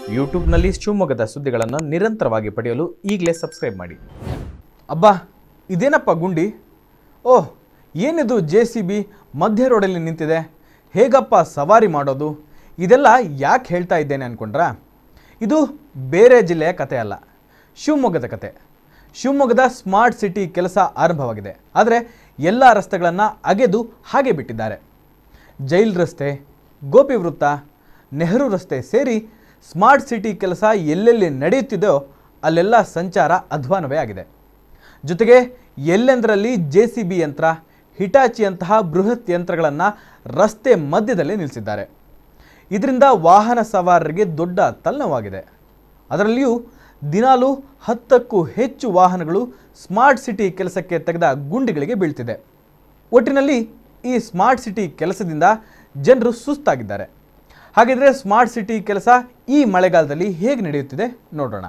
ಯೂಟ್ಯೂಬ್ನಲ್ಲಿ ಶಿವಮೊಗ್ಗದ ಸುದ್ದಿಗಳನ್ನು ನಿರಂತರವಾಗಿ ಪಡೆಯಲು ಈಗಲೇ ಸಬ್ಸ್ಕ್ರೈಬ್ ಮಾಡಿ ಅಬ್ಬಾ ಇದೇನಪ್ಪ ಗುಂಡಿ ಓಹ್ ಏನಿದು ಜೆ ಸಿ ಬಿ ಮಧ್ಯ ರೋಡಲ್ಲಿ ನಿಂತಿದೆ ಹೇಗಪ್ಪ ಸವಾರಿ ಮಾಡೋದು ಇದೆಲ್ಲ ಯಾಕೆ ಹೇಳ್ತಾ ಇದ್ದೇನೆ ಅಂದ್ಕೊಂಡ್ರಾ ಇದು ಬೇರೆ ಜಿಲ್ಲೆಯ ಕತೆ ಅಲ್ಲ ಶಿವಮೊಗ್ಗದ ಕತೆ ಶಿವಮೊಗ್ಗದ ಸ್ಮಾರ್ಟ್ ಸಿಟಿ ಕೆಲಸ ಆರಂಭವಾಗಿದೆ ಆದರೆ ಎಲ್ಲ ರಸ್ತೆಗಳನ್ನು ಅಗೆದು ಹಾಗೆ ಬಿಟ್ಟಿದ್ದಾರೆ ಜೈಲ್ ರಸ್ತೆ ಗೋಪಿ ವೃತ್ತ ನೆಹರು ರಸ್ತೆ ಸೇರಿ ಸ್ಮಾರ್ಟ್ ಸಿಟಿ ಕೆಲಸ ಎಲ್ಲೆಲ್ಲಿ ನಡೆಯುತ್ತಿದೆಯೋ ಅಲ್ಲೆಲ್ಲ ಸಂಚಾರ ಅಧ್ವಾನವೇ ಆಗಿದೆ ಜೊತೆಗೆ ಎಲ್ಲೆಂದರಲ್ಲಿ ಜೆ ಸಿ ಬಿ ಯಂತ್ರ ಹಿಟಾಚಿಯಂತಹ ಬೃಹತ್ ಯಂತ್ರಗಳನ್ನು ರಸ್ತೆ ಮಧ್ಯದಲ್ಲಿ ನಿಲ್ಲಿಸಿದ್ದಾರೆ ಇದರಿಂದ ವಾಹನ ಸವಾರರಿಗೆ ದೊಡ್ಡ ತಲ್ಲಣವಾಗಿದೆ ಅದರಲ್ಲಿಯೂ ದಿನಾಲೂ ಹತ್ತಕ್ಕೂ ಹೆಚ್ಚು ವಾಹನಗಳು ಸ್ಮಾರ್ಟ್ ಸಿಟಿ ಕೆಲಸಕ್ಕೆ ತೆಗೆದ ಗುಂಡಿಗಳಿಗೆ ಬೀಳ್ತಿದೆ ಒಟ್ಟಿನಲ್ಲಿ ಈ ಸ್ಮಾರ್ಟ್ ಸಿಟಿ ಕೆಲಸದಿಂದ ಜನರು ಸುಸ್ತಾಗಿದ್ದಾರೆ ಹಾಗಿದ್ರೆ ಸ್ಮಾರ್ಟ್ ಸಿಟಿ ಕೆಲಸ ಈ ಮಳೆಗಾಲದಲ್ಲಿ ಹೇಗೆ ನಡೆಯುತ್ತಿದೆ ನೋಡೋಣ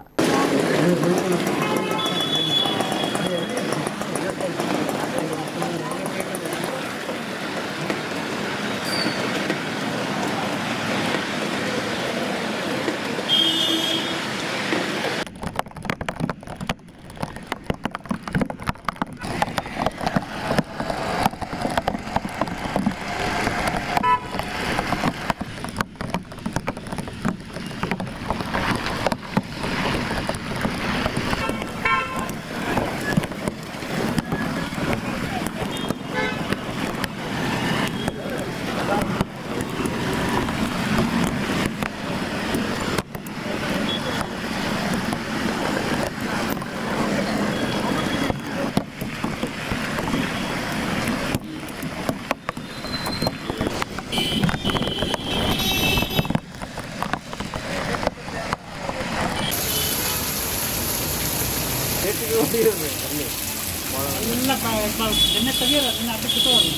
ಎಲ್ಲ ಬೆಣ್ಣೆ ತೆಗಿಯಲ್ಲ ಅದನ್ನ ಅದಕ್ಕೆ ಕಿತ್ತೋಗಲ್ಲ